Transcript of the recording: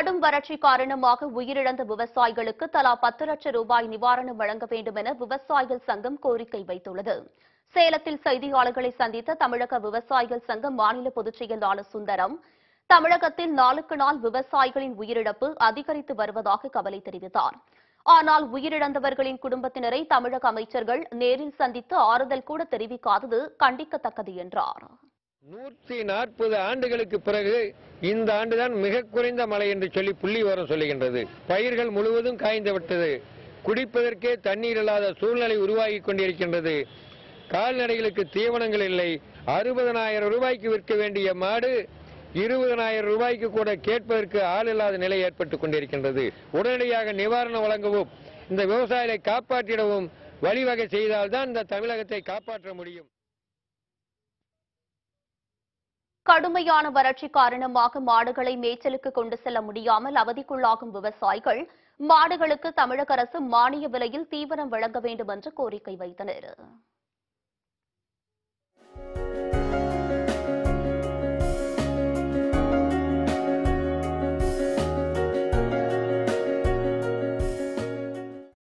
கடும் வறட்சி காரணமாக உயிரிழந்த விவசாயிகளுக்கு தலா பத்து லட்சம் ரூபாய் நிவாரணம் வழங்க வேண்டும் என விவசாயிகள் சங்கம் கோரிக்கை வைத்துள்ளது சேலத்தில் செய்தியாளர்களை சந்தித்த தமிழக விவசாயிகள் சங்கம் மாநில பொதுச் செயலாளர் சுந்தரம் தமிழகத்தில் நாளுக்கு நாள் விவசாயிகளின் உயிரிழப்பு அதிகரித்து வருவதாக கவலை தெரிவித்தார் ஆனால் உயிரிழந்தவர்களின் குடும்பத்தினரை தமிழக அமைச்சர்கள் நேரில் சந்தித்து ஆறுதல் கூட தெரிவிக்காதது கண்டிக்கத்தக்கது என்றார் நூற்றி நாற்பது ஆண்டுகளுக்கு பிறகு இந்த ஆண்டுதான் மிக குறைந்த மழை என்று சொல்லி புள்ளி விவரம் சொல்லுகின்றது பயிர்கள் முழுவதும் காய்ந்து விட்டது குடிப்பதற்கே தண்ணீர் இல்லாத சூழ்நிலை உருவாகி கொண்டிருக்கின்றது கால்நடைகளுக்கு தீவனங்கள் இல்லை அறுபதனாயிரம் ரூபாய்க்கு விற்க வேண்டிய மாடு இருபதனாயிரம் ரூபாய்க்கு கூட கேட்பதற்கு ஆள் இல்லாத நிலை ஏற்பட்டுக் கொண்டிருக்கின்றது உடனடியாக நிவாரணம் வழங்கவும் இந்த விவசாயிகளை காப்பாற்றிடவும் வழிவகை செய்தால்தான் இந்த தமிழகத்தை காப்பாற்ற முடியும் கடுமையான வறட்சி காரணமாக மாடுகளை மேய்ச்சலுக்கு கொண்டு செல்ல முடியாமல் அவதிக்குள்ளாகும் விவசாயிகள் மாடுகளுக்கு தமிழக அரசு மானிய விலையில் தீவனம் வழங்க வேண்டும் என்று கோரிக்கை வைத்தனர்